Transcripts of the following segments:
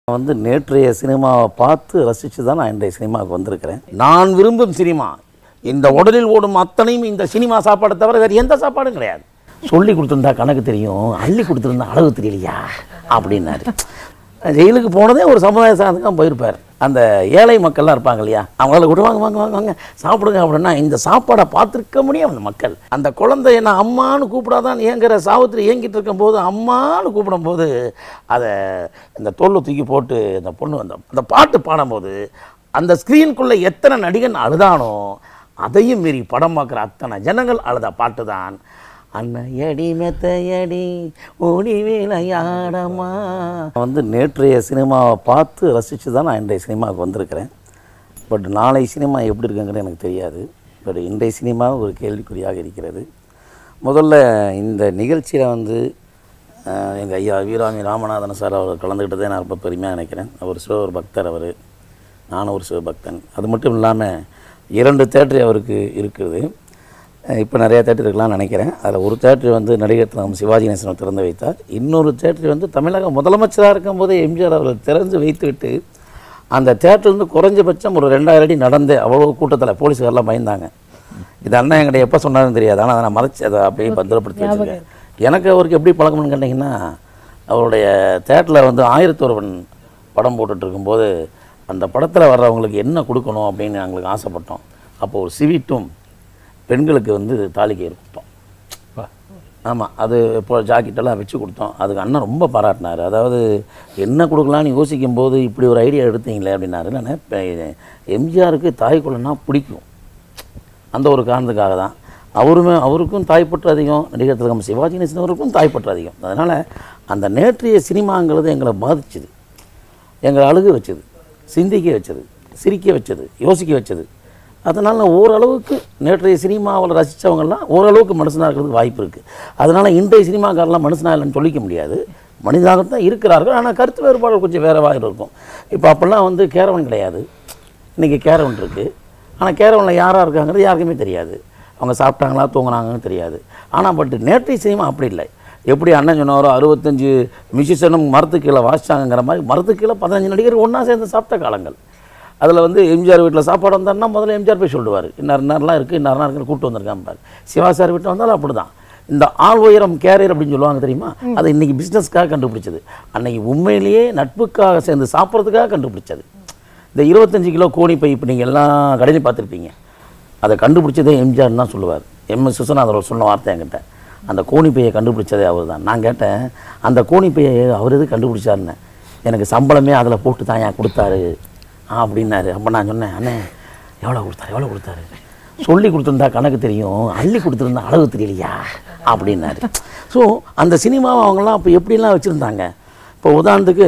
நான் வந்து நேற்றைய சினிமாவை பார்த்து ரசித்து தான் நான் இன்றைய சினிமாவுக்கு வந்திருக்கிறேன் நான் விரும்பும் சினிமா இந்த உடலில் ஓடும் அத்தனையும் இந்த சினிமா சாப்பாடை தவிர வேறு எந்த சாப்பாடும் கிடையாது சொல்லி கொடுத்துருந்தா கணக்கு தெரியும் அள்ளி கொடுத்துருந்தா அளவு தெரியலையா அப்படின்னாரு ஜெயிலுக்கு போனதே ஒரு சமுதாய சார்ந்துதான் போயிருப்பார் அந்த ஏழை மக்கள்லாம் இருப்பாங்க இல்லையா அவங்களால கூட வாங்க வாங்க வாங்க வாங்க சாப்பிடுங்க அப்படின்னா இந்த சாப்பாடை பார்த்துருக்க முடியும் அந்த மக்கள் அந்த குழந்தை என்ன அம்மான்னு கூப்பிடாதான் ஏங்குற சாவித்திரி ஏங்கிட்டு இருக்கும்போது அம்மான்னு கூப்பிடும்போது அதை இந்த தோல்லை தூக்கி போட்டு இந்த பொண்ணு அந்த அந்த பாட்டு பாடும்போது அந்த ஸ்க்ரீனுக்குள்ளே எத்தனை நடிகன் அழுதானோ அதையும் மீறி படம் பார்க்குற அத்தனை ஜனங்கள் அழுத பாட்டு தான் அன்னையடி மெத்தையடி ஓடி விளையாடமா வந்து நேற்றைய சினிமாவை பார்த்து ரசித்து தான் நான் இன்றைய சினிமாவுக்கு வந்திருக்கிறேன் பட் நாளை சினிமா எப்படி இருக்குங்கிறது எனக்கு தெரியாது பட் இன்றைய சினிமா ஒரு கேள்விக்குறியாக இருக்கிறது முதல்ல இந்த நிகழ்ச்சியில் வந்து எங்கள் ஐயா வீராமி ராமநாதன் சார் அவர் கலந்துக்கிட்டதே நான் ரொம்ப பெருமையாக நினைக்கிறேன் அவர் சிவவர் பக்தர் அவர் நானும் ஒரு சிவபக்தன் அது மட்டும் இல்லாமல் இரண்டு தேட்டர் அவருக்கு இருக்குது இப்போ நிறைய தேட்டர் இருக்கலாம்னு நினைக்கிறேன் அதில் ஒரு தேட்டர் வந்து நடிகர் திரு சிவாஜி நேசனம் திறந்து வைத்தார் இன்னொரு தேட்டர் வந்து தமிழக முதலமைச்சராக இருக்கும்போதே எம்ஜிஆர் அவர்கள் திறந்து வைத்துவிட்டு அந்த தேட்டர்லேருந்து குறைஞ்சபட்சம் ஒரு ரெண்டாயிரம் அடி நடந்து அவ்வளோ கூட்டத்தில் போலீஸ்காரெல்லாம் பயந்தாங்க இது அண்ணன் என்கிட்ட எப்போ சொன்னாலும் தெரியாது ஆனால் அதை நான் மறைச்சு அதை அப்படியே பத்திரப்படுத்தி வச்சுருக்கேன் எனக்கு அவருக்கு எப்படி பழக்கம்னு கேட்டிங்கன்னா அவருடைய தேட்டரில் வந்து ஆயிரத்தி ஒருவன் படம் போட்டுட்டு இருக்கும்போது அந்த படத்தில் வர்றவங்களுக்கு என்ன கொடுக்கணும் அப்படின்னு எங்களுக்கு ஆசைப்பட்டோம் அப்போ ஒரு சிவிட்டும் பெண்களுக்கு வந்து தாலி கயிறு கொடுத்தோம் ஆமாம் அது இப்போ ஜாக்கெட்டெல்லாம் வச்சு கொடுத்தோம் அதுக்கு அண்ணன் ரொம்ப பாராட்டினார் அதாவது என்ன கொடுக்கலான்னு யோசிக்கும் போது இப்படி ஒரு ஐடியா எடுத்தீங்களே அப்படின்னாரு நான் இப்போ எம்ஜிஆருக்கு தாய் குலன்னா பிடிக்கும் அந்த ஒரு காரணத்துக்காக தான் அவருமே அவருக்கும் தாய்ப்பற்று அதிகம் நடிகர் திலகம் சிவாஜி கணேசன் அவருக்கும் தாய்ப்பற்று அதிகம் அதனால் அந்த நேற்றைய சினிமாங்கிறது எங்களை பாதிச்சுது எங்களை அழுக வச்சது சிந்திக்க வச்சது சிரிக்க வச்சது யோசிக்க வச்சது அதனால் ஓரளவுக்கு நேற்றைய சினிமாவில் ரசித்தவங்கெல்லாம் ஓரளவுக்கு மனுஷனாக இருக்கிறதுக்கு வாய்ப்பு இருக்குது அதனால் இன்றைய சினிமாக்காரெல்லாம் மனுஷனாக இல்லைன்னு சொல்லிக்க முடியாது மனிதனாகத்தான் இருக்கிறார்கள் ஆனால் கருத்து வேறுபாடு கொஞ்சம் வேறவாக இருக்கும் இப்போ அப்போல்லாம் வந்து கேரவன் கிடையாது இன்றைக்கி கேரவன் இருக்குது ஆனால் கேரவனில் யாராக இருக்காங்கிறது யாருக்குமே தெரியாது அவங்க சாப்பிட்டாங்களா தூங்குனாங்கன்னு தெரியாது ஆனால் பட் நேற்றைய சினிமா அப்படி இல்லை எப்படி அண்ணன் சொன்னாரோ அறுபத்தஞ்சு மியூசிஷனும் மரத்து கீழே வாசிச்சாங்கங்கிற மாதிரி மரத்து கீழே பதினஞ்சு நடிகர் ஒன்றா சேர்ந்து சாப்பிட்ட காலங்கள் அதில் வந்து எம்ஜிஆர் வீட்டில் சாப்பாடு வந்தாருன்னா முதல்ல எம்ஜிஆர் போய் சொல்லுவார் இன்னார் இன்னார்லாம் இருக்குது இன்னார்லாம் இருக்குன்னு கூப்பிட்டு வந்திருக்காங்க பாரு சிவா சார் வீட்டில் வந்தாலும் அப்படி தான் இந்த ஆள் உயரம் கேரியர் அப்படின்னு சொல்லுவாங்க தெரியுமா அது இன்றைக்கி பிஸ்னஸ்க்காக கண்டுபிடிச்சது அன்னைக்கு உண்மையிலேயே நட்புக்காக சேர்ந்து சாப்பிட்றதுக்காக கண்டுபிடிச்சது இந்த இருபத்தஞ்சு கிலோ கோணி பை இப்போ நீங்கள் எல்லா கடையிலையும் பார்த்துருப்பீங்க அதை கண்டுபிடிச்சதே எம்ஜிஆர் தான் சொல்லுவார் எம் எஸ் விஸ்வநாதர் சொன்ன வார்த்தை என்கிட்ட அந்த கோணி பையை கண்டுபிடிச்சதே அவர் தான் நான் கேட்டேன் அந்த கோணி பையை அவர் எது கண்டுபிடிச்சாருன்னு எனக்கு சம்பளமே அதில் போட்டு தான் ஏன் கொடுத்தாரு ஆ அப்படின்னாரு அப்போ நான் சொன்னேன் அண்ணே எவ்வளோ கொடுத்தாரு எவ்வளோ கொடுத்தாரு சொல்லி கொடுத்துருந்தா கணக்கு தெரியும் அள்ளி கொடுத்துருந்தா அளவு தெரியலையா அப்படின்னாரு ஸோ அந்த சினிமாவை அவங்கெல்லாம் அப்போ எப்படிலாம் வச்சுருந்தாங்க இப்போ உதாரணத்துக்கு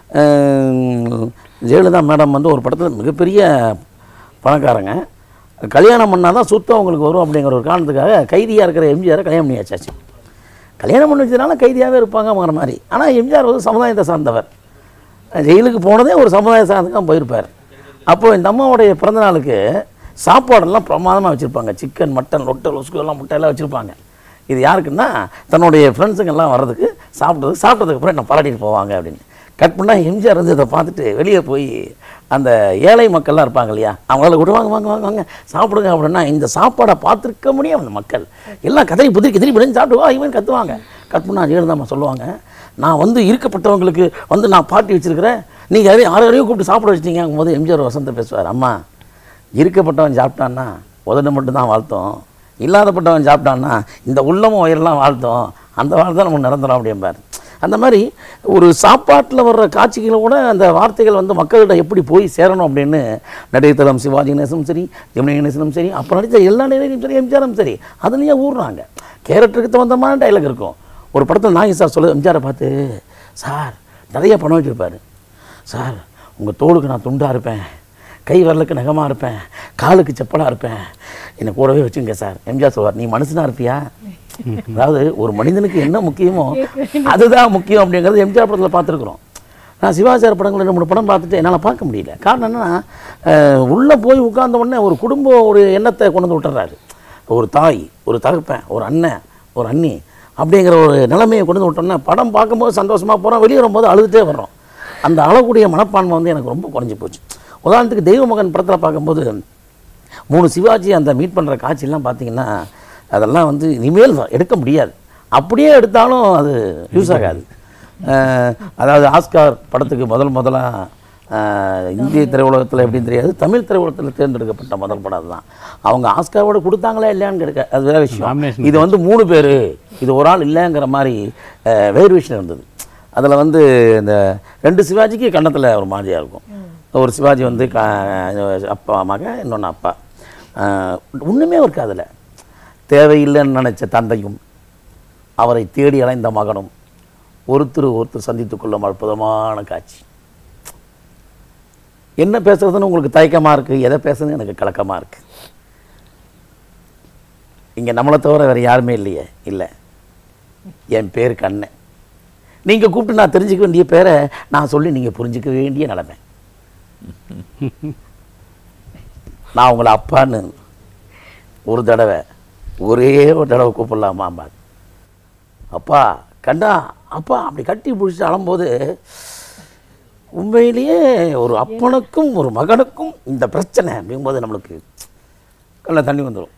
அஹ், ஜெயலலிதா மேடம் வந்து ஒரு படத்தில் மிகப்பெரிய பணக்காரங்க கல்யாணம் பண்ணால் தான் சுத்தம் அவங்களுக்கு வரும் அப்படிங்கிற ஒரு காரணத்துக்காக கைதியாக இருக்கிற எம்ஜிஆரை கல்யாணம் பண்ணி வச்சாச்சு கல்யாணம் பண்ணி வச்சதுனால கைதியாகவே இருப்பாங்கங்கிற மாதிரி ஆனால் எம்ஜிஆர் வந்து சமுதாயத்தை சார்ந்தவர் ஜெயிலுக்கு போனதே ஒரு சமுதாய சார்ந்துதான் போயிருப்பார் அப்போது இந்த அம்மாவுடைய பிறந்த நாளுக்கு சாப்பாடெல்லாம் பிரமாதமாக வச்சுருப்பாங்க சிக்கன் மட்டன் லொட்டை லொசுக்கு எல்லாம் முட்டையெல்லாம் வச்சுருப்பாங்க இது யாருக்குன்னா தன்னுடைய ஃப்ரெண்ட்ஸுங்கெல்லாம் வர்றதுக்கு சாப்பிட்றதுக்கு சாப்பிட்டதுக்கு அப்புறம் என்ன பாராட்டிட்டு போவாங்க அப்படின்னு கட் பண்ணால் எம்ஜிஆர் வந்து இதை பார்த்துட்டு வெளியே போய் அந்த ஏழை மக்கள்லாம் இருப்பாங்க இல்லையா அவங்களால கூட வாங்க வாங்க வாங்க வாங்க சாப்பிடுங்க அப்படின்னா இந்த சாப்பாடை பார்த்துருக்க முடியும் அந்த மக்கள் எல்லாம் கதறி புதிரி கதிரி பிடிச்சு சாப்பிட்டு வா இவன் கத்துவாங்க கட் பண்ணால் ஜெயலலிதாம்மா சொல்லுவாங்க நான் வந்து இருக்கப்பட்டவங்களுக்கு வந்து நான் பாட்டி வச்சிருக்கிறேன் நீங்கள் யாரையும் யாரையும் கூப்பிட்டு சாப்பிட வச்சிட்டீங்க போது எம்ஜிஆர் வசந்த பேசுவார் அம்மா இருக்கப்பட்டவன் சாப்பிட்டான்னா உதடு மட்டும்தான் வாழ்த்தோம் இல்லாதப்பட்டவன் சாப்பிட்டான்னா இந்த உள்ளமும் உயரெல்லாம் வாழ்த்தோம் அந்த வாழ்த்தான் நமக்கு நிரந்தரம் அப்படிம்பார் அந்த மாதிரி ஒரு சாப்பாட்டில் வர்ற காட்சிகளை கூட அந்த வார்த்தைகள் வந்து மக்கள்கிட்ட எப்படி போய் சேரணும் அப்படின்னு நடிகர் தலம் சிவாஜி கணேசனும் சரி ஜெமினி கணேசனும் சரி அப்போ நடித்த எல்லா நடிகரும் சரி எம்ஜிஆரும் சரி அதுலேயே ஊறுறாங்க கேரக்டருக்கு தகுந்தமான டைலாக் இருக்கும் ஒரு படத்தில் நாகி சார் சொல்ல எம்ஜிஆரை பார்த்து சார் நிறைய பணம் வச்சுருப்பாரு சார் உங்கள் தோளுக்கு நான் துண்டாக இருப்பேன் கை விரலுக்கு நகமாக இருப்பேன் காலுக்கு செப்பலாக இருப்பேன் என்னை கூடவே வச்சுங்க சார் எம்ஜிஆர் சொல்வார் நீ மனுஷனாக இருப்பியா அதாவது ஒரு மனிதனுக்கு என்ன முக்கியமோ அதுதான் முக்கியம் அப்படிங்கிறது எம்ஜிஆர் படத்தில் பார்த்துருக்குறோம் நான் சிவாச்சார படங்கள் ரெண்டு மூணு படம் பார்த்துட்டு என்னால் பார்க்க முடியல காரணம் என்னன்னா அஹ், உள்ளே போய் உட்கார்ந்த உடனே ஒரு குடும்ப ஒரு எண்ணத்தை கொண்டு வந்து விட்டுறாரு ஒரு தாய் ஒரு தகப்பன் ஒரு அண்ணன் ஒரு அண்ணி அப்படிங்கிற ஒரு நிலைமையை கொண்டு வந்து விட்டோம்னா படம் பார்க்கும்போது சந்தோஷமாக போகிறோம் வெளியே வரும்போது அழுதுகிட்டே வர்றோம் அந்த அளவுடைய மனப்பான்மை வந்து எனக்கு ரொம்ப குறைஞ்சி போச்சு உதாரணத்துக்கு தெய்வ மகன் படத்தில் பார்க்கும்போது மூணு சிவாஜி அந்த மீட் பண்ணுற காட்சியெல்லாம் பார்த்தீங்கன்னா அதெல்லாம் வந்து இனிமேல் எடுக்க முடியாது அப்படியே எடுத்தாலும் அது யூஸ் ஆகாது அஹ் அதாவது ஆஸ்கார் படத்துக்கு முதல் முதலாக இந்திய திரையுலகத்தில் எப்படின்னு தெரியாது தமிழ் திரையுலகத்தில் தேர்ந்தெடுக்கப்பட்ட முதல் படம் அதுதான் அவங்க ஆஸ்காரோட கொடுத்தாங்களா இல்லையான்னு கேட்க அது வேற விஷயம் Nomination. இது வந்து மூணு பேர் இது ஒரு ஆள் இல்லைங்கிற மாதிரி அஹ், வேறு விஷயம் இருந்தது அதில் வந்து இந்த ரெண்டு சிவாஜிக்கு கன்னத்தில் ஒரு மாதிரியாக இருக்கும் ஒரு சிவாஜி வந்து க அப்பா மக இன்னொன்று அப்பா அஹ், ஒண்ணுமே இருக்கு அதில் தேவையில்லைன்னு நினைச்ச தந்தையும் அவரை தேடி அலைந்த மகனும் ஒருத்தர் ஒருத்தர் சந்தித்துக் கொள்ளும் அற்புதமான காட்சி என்ன பேசுறதுன்னு உங்களுக்கு தயக்கமாக இருக்குது எதை பேசுறதுன்னு எனக்கு கலக்கமாக இருக்குது இங்கே நம்மளை தவிர வேறு யாருமே இல்லையே இல்லை என் பேர் கண்ணன் நீங்கள் கூப்பிட்டு நான் தெரிஞ்சுக்க வேண்டிய பேரை நான் சொல்லி நீங்கள் புரிஞ்சுக்க வேண்டிய நிலைமை நான் உங்களை அப்பான்னு ஒரு தடவை ஒரே ஒரு தடவை கூப்பிடலாமா அப்பா கண்டா அப்பா அப்படி கட்டி பிடிச்சி அழும்போது உண்மையிலேயே ஒரு அப்பனுக்கும் ஒரு மகனுக்கும் இந்த பிரச்சனை அப்படிங்கும்போது நம்மளுக்கு கண்ணில் தண்ணி வந்துடும்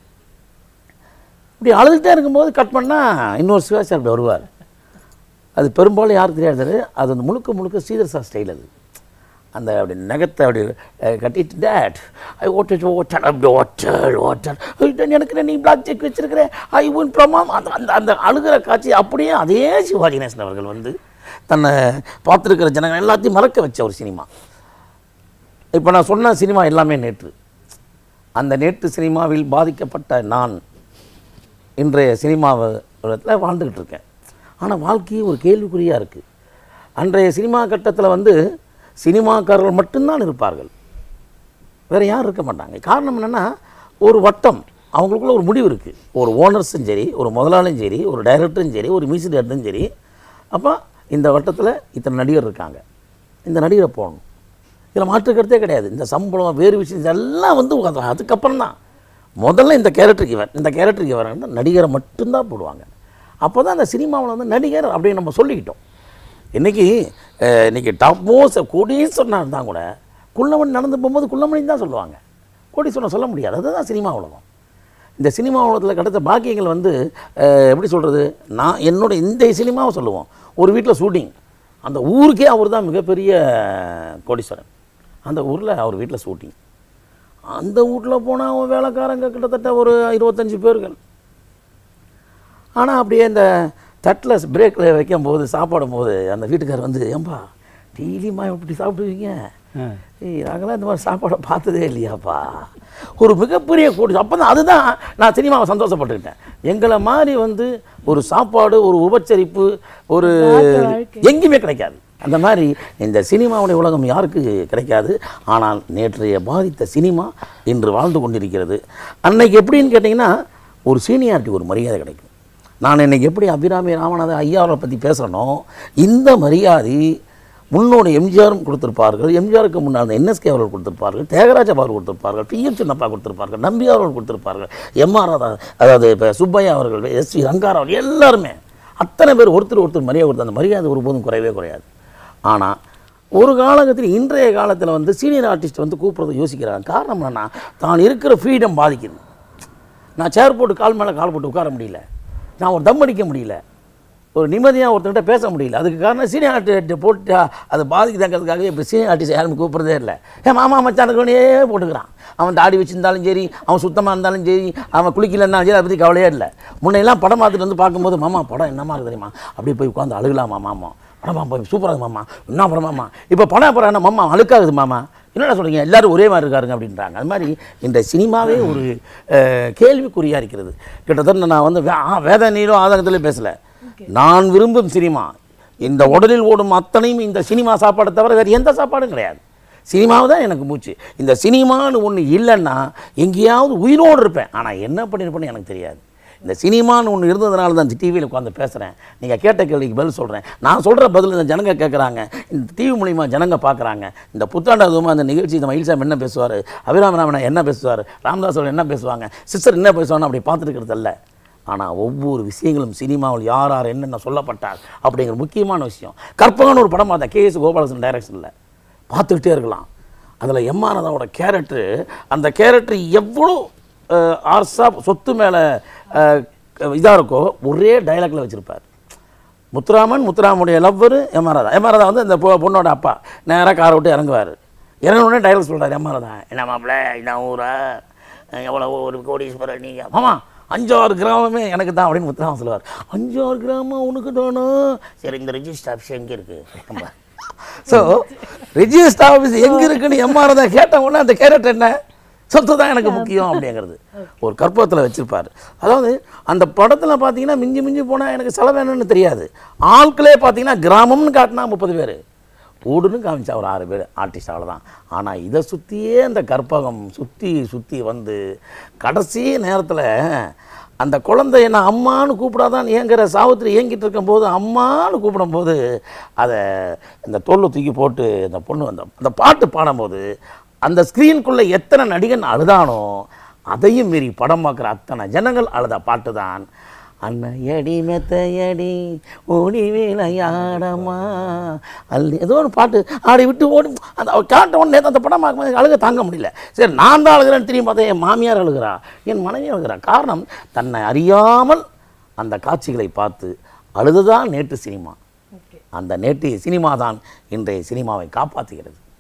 இப்படி அழுதுகிட்டே இருக்கும்போது கட் பண்ணால் இன்னொரு சிவாச்சார் அப்படி வருவார் அது பெரும்பாலும் யாருக்கு தெரியாது அது வந்து முழுக்க முழுக்க ஸ்ரீதர் சார் ஸ்டைல் அது அந்த அப்படி நகத்தை அப்படி அஹ், கட்டிட்டு டேட் ஐ ஓட்டர் ஓட்டர் அப்படி ஓட்டர் ஓட்டர் எனக்கு நீ பிளாக் செக் வச்சிருக்கிறேன் ஐ உன் பிரமாம் அந்த அந்த அந்த அழுகிற காட்சி அப்படியே அதே சிவாஜி கணேசன் அவர்கள் வந்து தன்னை பார்த்துருக்கிற ஜனங்கள் எல்லாத்தையும் மறக்க வச்ச ஒரு சினிமா இப்போ நான் சொன்ன சினிமா எல்லாமே நேற்று அந்த நேற்று சினிமாவில் பாதிக்கப்பட்ட நான் இன்றைய சினிமாவில் வாழ்ந்துக்கிட்டு இருக்கேன் ஆனால் வாழ்க்கையே ஒரு கேள்விக்குறியாக இருக்குது அன்றைய சினிமா கட்டத்தில் வந்து சினிமாக்காரர்கள் மட்டும்தான் இருப்பார்கள் வேறு யாரும் இருக்க மாட்டாங்க காரணம் என்னென்னா ஒரு வட்டம் அவங்களுக்குள்ள ஒரு முடிவு இருக்குது ஒரு ஓனர்ஸும் சரி ஒரு முதலாளியும் சரி ஒரு டைரக்டரும் சரி ஒரு மியூசிக் டைரக்டரும் சரி அப்போ இந்த வட்டத்தில் இத்தனை நடிகர் இருக்காங்க இந்த நடிகரை போடணும் இதில் மாற்றுக்கிறதே கிடையாது இந்த சம்பளம் வேறு விஷயம் இதெல்லாம் வந்து அது- அதுக்கப்புறம் தான் முதல்ல இந்த கேரக்டருக்கு இவர் இந்த கேரக்டருக்கு இவர் நடிகரை மட்டும்தான் போடுவாங்க அப்போ தான் அந்த சினிமாவில் வந்து நடிகர் அப்படின்னு நம்ம சொல்லிக்கிட்டோம் இன்றைக்கி இன்றைக்கி டாப் மோஸ்ட் கோடீஸ்வரனாக இருந்தால் கூட குள்ளமணி நடந்து போகும்போது குள்ளமணி தான் சொல்லுவாங்க கோடீஸ்வரன் சொல்ல முடியாது அதுதான் சினிமா உலகம் இந்த சினிமா உலகத்தில் கிடைத்த பாக்கியங்கள் வந்து அஹ், எப்படி சொல்கிறது நான் என்னோட இந்த சினிமாவை சொல்லுவோம் ஒரு வீட்டில் ஷூட்டிங் அந்த ஊருக்கே அவர் தான் மிகப்பெரிய கோடீஸ்வரன் அந்த ஊரில் அவர் வீட்டில் ஷூட்டிங் அந்த வீட்டில் போனால் அவன் வேலைக்காரங்க கிட்டத்தட்ட ஒரு இருபத்தஞ்சி பேர்கள் ஆனால் அப்படியே இந்த தட்டில் பிரேக்கில் வைக்கும்போது சாப்பிடும் போது அந்த வீட்டுக்காரர் வந்து ஏம்பா டெய்லியுமா இப்படி சாப்பிடுவீங்க ஆ. ஏய் நாங்களாம் இந்த மாதிரி சாப்பாடை பார்த்ததே இல்லையாப்பா ஒரு மிகப்பெரிய கூடி அப்போ தான் அதுதான் நான் சினிமாவை சந்தோஷப்பட்டுக்கிட்டேன் எங்களை மாதிரி வந்து ஒரு சாப்பாடு ஒரு உபச்சரிப்பு ஒரு எங்கேயுமே கிடைக்காது அந்த மாதிரி இந்த சினிமாவுடைய உலகம் யாருக்கு கிடைக்காது ஆனால் நேற்றைய பாதித்த சினிமா இன்று வாழ்ந்து கொண்டிருக்கிறது அன்னைக்கு எப்படின்னு கேட்டிங்கன்னா ஒரு சீனியாரிட்டி ஒரு மரியாதை கிடைக்கும் நான் இன்னைக்கு எப்படி அபிராமி ராமநாதன் ஐயா அவரை பற்றி பேசுகிறனோ இந்த மரியாதை முன்னோடு எம்ஜிஆரும் கொடுத்திருப்பார்கள் எம்ஜிஆருக்கு முன்னால் என்எஸ்கே அவர்கள் கொடுத்திருப்பார்கள் தியாகராஜ அவர்கள் கொடுத்திருப்பார்கள் டி எம் சின்னப்பா கொடுத்திருப்பார்கள் நம்பி அவர்கள் கொடுத்திருப்பார்கள் எம்ஆர் ராதா அதாவது இப்போ சுப்பையா அவர்கள் எஸ் வி ரங்காரா அவர்கள் எல்லாருமே அத்தனை பேர் ஒருத்தர் ஒருத்தர் மரியாதை கொடுத்து அந்த மரியாதை ஒருபோதும் குறையவே குறையாது ஆனால் ஒரு காலகட்டத்தில் இன்றைய காலத்தில் வந்து சீனியர் ஆர்டிஸ்ட் வந்து கூப்பிட்றத யோசிக்கிறாங்க காரணம் என்னன்னா தான் இருக்கிற ஃப்ரீடம் பாதிக்குது நான் சேர் போட்டு கால் மேலே கால் போட்டு உட்கார முடியல நான் ஒரு தம் அடிக்க முடியல ஒரு நிம்மதியாக ஒருத்தர்கிட்ட பேச முடியல அதுக்கு காரணம் சீனியர் ஆர்டிஸ்ட் போட்டு அதை பாதிக்குதாங்கிறதுக்காகவே இப்போ சீனியர் ஆர்டிஸ்ட் யாரும் கூப்பிட்றதே இல்லை ஏன் மாமா மச்சானுக்குனே போட்டுக்கிறான் அவன் தாடி வச்சிருந்தாலும் சரி அவன் சுத்தமாக இருந்தாலும் சரி அவன் குளிக்கலன்னாலும் சரி அதை பற்றி கவலையே இல்லை முன்னையெல்லாம் படம் பார்த்துட்டு வந்து பார்க்கும்போது மாமா படம் என்னமா இருக்கு தெரியுமா அப்படியே போய் உட்காந்து அழுகலாமா மாமா படம் போய் சூப்பராக இருக்கு மாமா என்ன படம் மாமா இப்போ படம் படம் என்ன மாமா அழுக்காகுது மாமா என்னடா சொல்கிறீங்க எல்லாரும் ஒரே மாதிரி இருக்காருங்க அப்படின்றாங்க அது மாதிரி இந்த சினிமாவே ஒரு அஹ், கேள்விக்குறியாக இருக்கிறது கிட்டத்தட்ட நான் வந்து வே- ஆ, வேத நீரோ ஆதங்கத்திலே பேசலை நான் விரும்பும் சினிமா இந்த உடலில் ஓடும் அத்தனையும் இந்த சினிமா சாப்பாடை தவிர வேறு எந்த சாப்பாடும் கிடையாது சினிமாவை தான் எனக்கு மூச்சு இந்த சினிமான்னு ஒன்று இல்லைன்னா எங்கேயாவது உயிரோடு இருப்பேன் ஆனால் என்ன பண்ணியிருப்பேன்னு எனக்கு தெரியாது இந்த சினிமான்னு ஒன்று இருந்ததுனால தான் டிவியில் உட்காந்து பேசுகிறேன் நீங்கள் கேட்ட கேள்விக்கு பதில் சொல்கிறேன் நான் சொல்கிற பதில் இந்த ஜனங்க கேட்குறாங்க இந்த டிவி மூலிமா ஜனங்க பார்க்குறாங்க இந்த புத்தாண்டு அதுவுமா அந்த நிகழ்ச்சி இந்த மயில்சாமி என்ன பேசுவார் அபிராம ராமன் என்ன பேசுவார் ராமதாஸ் அவர் என்ன பேசுவாங்க சிஸ்டர் என்ன பேசுவாங்க அப்படி பார்த்துட்டு இருக்கிறது இல்ல ஆனால் ஒவ்வொரு விஷயங்களும் சினிமாவில் யார் யார் என்னென்ன சொல்லப்பட்டார் அப்படிங்கிற முக்கியமான விஷயம் கற்பகன்னு ஒரு படம் பார்த்தேன் கேஎஸ் கோபாலகிருஷ்ணன் டைரக்ஷனில் பார்த்துக்கிட்டே இருக்கலாம் அதில் எம்மானதாவோட கேரக்டரு அந்த கேரக்டர் எவ்வளோ ஆர்ஸா சொத்து மேலே இதாக இருக்கோ ஒரே டைலாக்ல வச்சுருப்பார் முத்துராமன் முத்துராமனுடைய லவ்வரு எம்ஆர்ஆதா எம்ஆர்ஆதா வந்து அந்த பொ- பொண்ணோட அப்பா நேராக காரை விட்டு இறங்குவார் இறங்கினோடனே டைலாக் சொல்கிறார் எம்ஆர்ஆதா என்ன மாப்பிள்ள என்ன ஊரா எவ்வளோ ஒரு கோடீஸ்வரர் நீங்கள் மாமா அஞ்சாறு கிராமமே எனக்கு தான் அப்படின்னு முத்துராமன் சொல்லுவார் அஞ்சாறு கிராமம் உனக்கு தானா சரி இந்த ரிஜிஸ்டர் ஆஃபீஸ் எங்கே இருக்குது ஸோ ரிஜிஸ்டர் ஆஃபீஸ் எங்கே இருக்குன்னு எம்ஆர்ஆதா கேட்ட உடனே அந்த கேரக்டர் என்ன சொத்து தான் எனக்கு முக்கியம் அப்படிங்கிறது ஒரு கற்பகத்தில் வச்சிருப்பாரு அதாவது அந்த படத்தில் பார்த்தீங்கன்னா மிஞ்சி மிஞ்சி போனால் எனக்கு செலவு என்னன்னு தெரியாது ஆட்களே பார்த்தீங்கன்னா கிராமம்னு காட்டினா முப்பது பேர் ஊடுன்னு காமிச்சா ஒரு ஆறு பேர் ஆர்டிஸ்ட் அவ்வளோதான் ஆனால் இதை சுற்றியே அந்த கற்பகம் சுற்றி சுற்றி வந்து கடைசி நேரத்தில் அந்த குழந்தை என்ன அம்மான்னு கூப்பிடாதான் ஏங்குற சாவித்திரி ஏங்கிட்டு இருக்கும்போது அம்மான்னு கூப்பிடும்போது அதை இந்த தோல்லை தூக்கி போட்டு அந்த பொண்ணு அந்த அந்த பாட்டு பாடும்போது அந்த ஸ்க்ரீனுக்குள்ளே எத்தனை நடிகன் அழுதானோ அதையும் மீறி படம் பார்க்குற அத்தனை ஜனங்கள் அழுத பாட்டு தான் அன்னையடி மெத்தையடி ஓடி விளையாடமா அல்லி ஏதோ ஒரு பாட்டு ஆடி விட்டு ஓடி அந்த அவ காட்ட உடனே அந்த படம் பார்க்கும்போது அழுக தாங்க முடியல சரி நான் தான் அழுகிறேன்னு திரும்பி பார்த்தா என் மாமியார் அழுகிறா என் மனைவி அழுகிறா காரணம் தன்னை அறியாமல் அந்த காட்சிகளை பார்த்து அழுதுதான் நேற்று சினிமா அந்த நேற்றைய சினிமா தான் இன்றைய சினிமாவை காப்பாற்றுகிறது